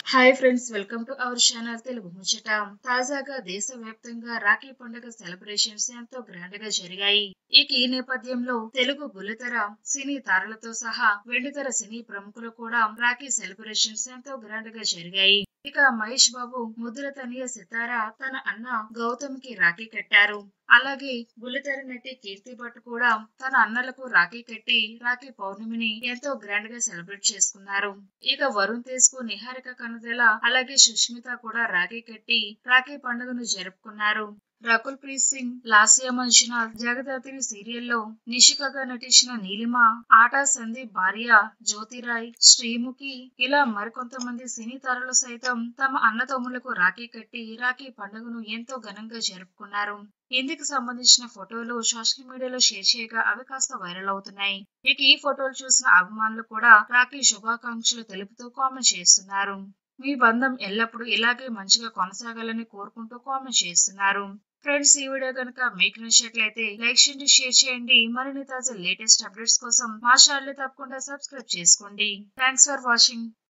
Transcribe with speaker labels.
Speaker 1: hi friends welcome to our channel Telugu ముచ్చట తాజాగా దేశవ్యాప్తంగా రాఖీ పండుగ సెలబ్రేషన్స్ ఎంతో గ్రాండ్ గా జరిగాయి ఇక ఈ నేపథ్యంలో తెలుగు బుల్లితెర సినీ తారలతో సహా వెండితెర సినీ ప్రముఖులు కూడా రాఖీ సెలబ్రేషన్స్ ఎంతో గ్రాండ్ గా జరిగాయి ఇక మహేష్ బాబు ముద్దుల తనియ సితార తన అన్న గౌతమ్ కి రాఖీ కట్టారు అలాగే బుల్లితెర నటి కీర్తి భట్ కూడా తన అన్నలకు రాఖీ కట్టి రాఖీ పౌర్ణమిని ఎంతో గ్రాండ్ గా సెలబ్రేట్ చేసుకున్నారు ఇక వరుణ్ తేజ్ కు నిహారిక కనుదెల అలాగే సుష్మిత కూడా రాఖీ కట్టి రాఖీ పండుగను జరుపుకున్నారు రకుల్ ప్రీత్ సింగ్ లాసియా మంజునాథ్ జగదాత్రి సీరియల్లో నిషికగా నటించిన నీలిమ ఆటా సందీప్ భార్య జ్యోతిరాయ్ శ్రీముఖి ఇలా మరికొంతమంది సినీ తారలు సైతం తమ అన్నతమ్ములకు రాఖీ కట్టి రాఖీ పండుగను ఎంతో ఘనంగా జరుపుకున్నారు ఇందుకు సంబంధించిన ఫోటోలు సోషల్ మీడియాలో షేర్ చేయగా అవి కాస్త వైరల్ అవుతున్నాయి ఇక ఈ ఫోటోలు చూసిన అభిమానులు కూడా రాఖీ శుభాకాంక్షలు తెలుపుతూ కామెంట్ చేస్తున్నారు మీ బంధం ఎల్లప్పుడూ ఇలాగే మంచిగా కొనసాగాలని కోరుకుంటూ కామెంట్ చేస్తున్నారు ఫ్రెండ్స్ ఈ వీడియో కనుక మీకు నచ్చినట్లయితే లైక్ చేయండి షేర్ చేయండి మరిన్ని తాజా లేటెస్ట్ అప్డేట్స్ కోసం మా ఛానల్ తప్పకుండా సబ్స్క్రైబ్ చేసుకోండి థ్యాంక్స్ ఫర్ వాచింగ్